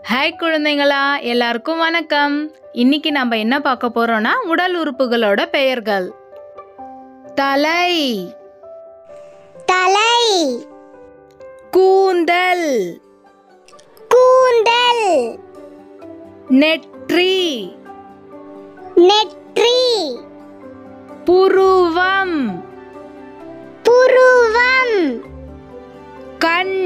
hi குழந்தைங்களா எல்லாருக்கும் வணக்கம் இன்னைக்கு நம்ம என்ன பார்க்க போறோம்னா உடல் உறுப்புகளோட பெயர்கள் தலை தலை கூந்தல் கூந்தல் நெற்றி நெற்றி புருவம் புருவம் கண்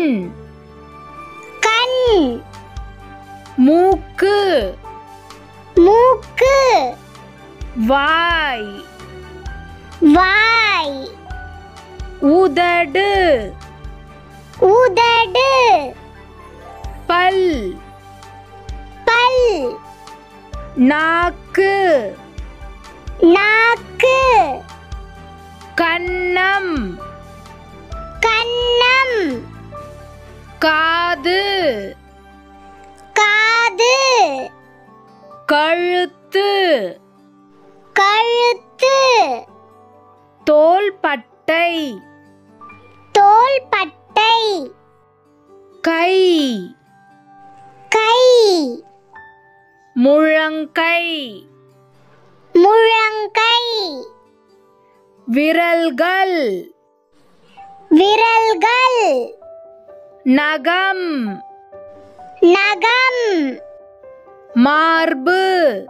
கண் மூக்கு மூக்கு வாய் வாய் உதடு உதடு பல் பல் நாக்கு நாக்கு கன்னம் கன்னம் காது காது கழுத்து கழுத்து தோள்பட்டை தோள்பட்டை கை கை முழங்கை முழங்கை விரல்கள் விரல்கள் நகம் நகம் மார்பு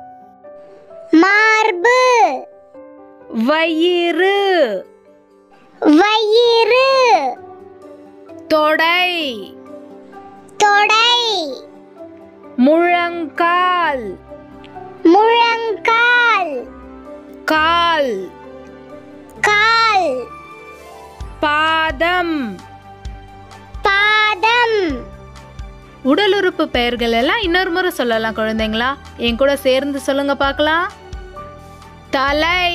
மார்பு வயிறு வயிறு தொடை தொடை முழங்கால் முழங்கால் கால் கால் பாதம் பாதம் உடல் உறுப்பு பெயர்கள் எல்லாம் இன்னொரு முறை சொல்லலாம் குழந்தைங்களா என் கூட சேர்ந்து சொல்லுங்க பார்க்கலாம் தலை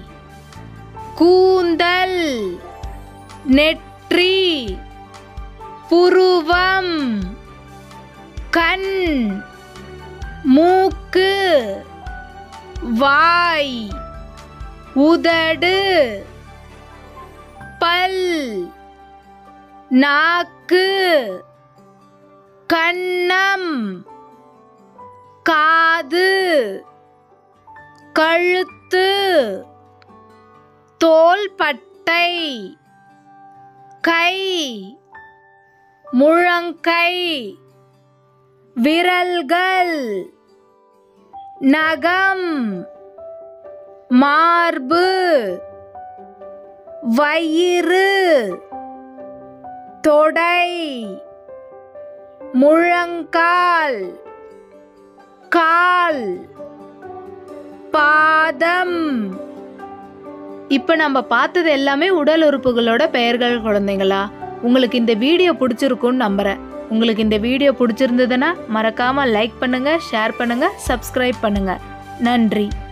கூந்தல் நெற்றி புருவம் கண் மூக்கு வாய் உதடு பல் நாக்கு கன்னம் காது கழுத்து தோள்பட்டை கை முழங்கை விரல்கள் நகம் மார்பு வயிறு தொடை முழங்கால் கால் பாதம் இப்போ நம்ம பார்த்தது எல்லாமே உடல் உறுப்புகளோட பெயர்கள் குழந்தைங்களா உங்களுக்கு இந்த வீடியோ பிடிச்சிருக்கும்னு நம்புறேன் உங்களுக்கு இந்த வீடியோ பிடிச்சிருந்ததுன்னா மறக்காம லைக் பண்ணுங்க ஷேர் பண்ணுங்க சப்ஸ்கிரைப் பண்ணுங்க நன்றி